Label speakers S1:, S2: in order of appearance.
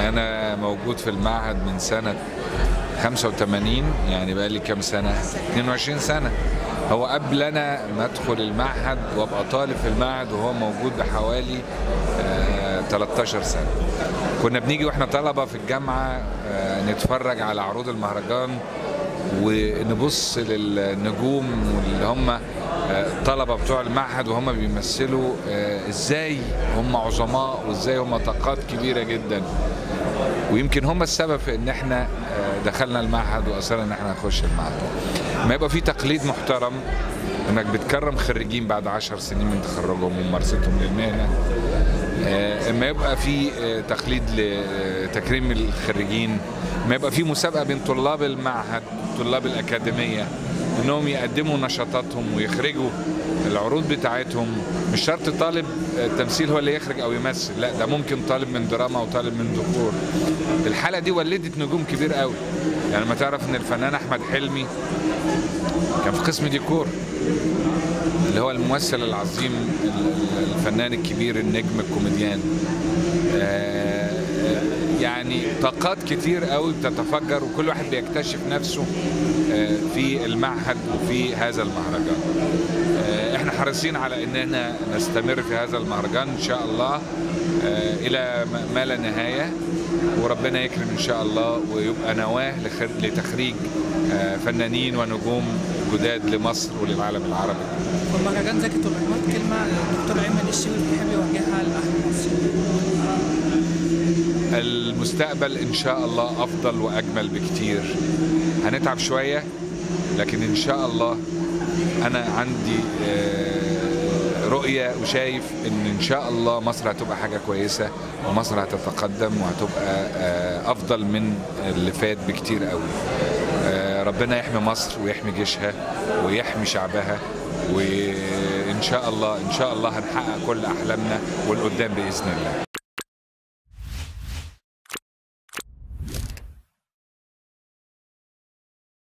S1: انا موجود في المعهد من سنه 85 يعني بقى لي كام سنه 22 سنه هو قبل انا ما ادخل المعهد وابقى طالب في المعهد وهو موجود بحوالي آه 13 سنه كنا بنيجي واحنا طلبه في الجامعه آه نتفرج على عروض المهرجان ونبص للنجوم واللي هم الطلبه بتوع المعهد وهم بيمثلوا ازاي هم عظماء وازاي هم طاقات كبيره جدا ويمكن هم السبب في ان احنا دخلنا المعهد واصرنا ان احنا نخش المعهد ما يبقى في تقليد محترم انك بتكرم خريجين بعد عشر سنين من تخرجهم وممارستهم للمهنه اما يبقى في تقليد لتكريم الخريجين ما يبقى في مسابقه بين طلاب المعهد طلاب الاكاديميه انهم يقدموا نشاطاتهم ويخرجوا العروض بتاعتهم مش شرط طالب التمثيل هو اللي يخرج او يمثل لا ده ممكن طالب من دراما وطالب من دكتور الحاله دي ولدت نجوم كبير قوي يعني ما تعرف ان الفنان احمد حلمي كان في قسم ديكور اللي هو الممثل العظيم الفنان الكبير النجم الكوميديان يعني طاقات كتير قوي بتتفجر وكل واحد بيكتشف نفسه في المعهد وفي هذا المهرجان احنا حريصين على اننا نستمر في هذا المهرجان ان شاء الله الى ما لا نهايه وربنا يكرم ان شاء الله ويبقى نواه لتخريج فنانين ونجوم جداد لمصر وللعالم العربي.
S2: والمهرجان زكي طلعت كلمه الدكتور ايمن الشيوي بيحب يوجهها لاهل مصر.
S1: المستقبل ان شاء الله افضل واجمل بكتير هنتعب شويه لكن ان شاء الله انا عندي رؤيه وشايف ان ان شاء الله مصر هتبقى حاجه كويسه ومصر هتتقدم وهتبقى افضل من اللي فات بكتير قوي ربنا يحمي مصر ويحمي جيشها ويحمي شعبها وان شاء الله ان شاء الله هنحقق كل احلامنا والقدام باذن الله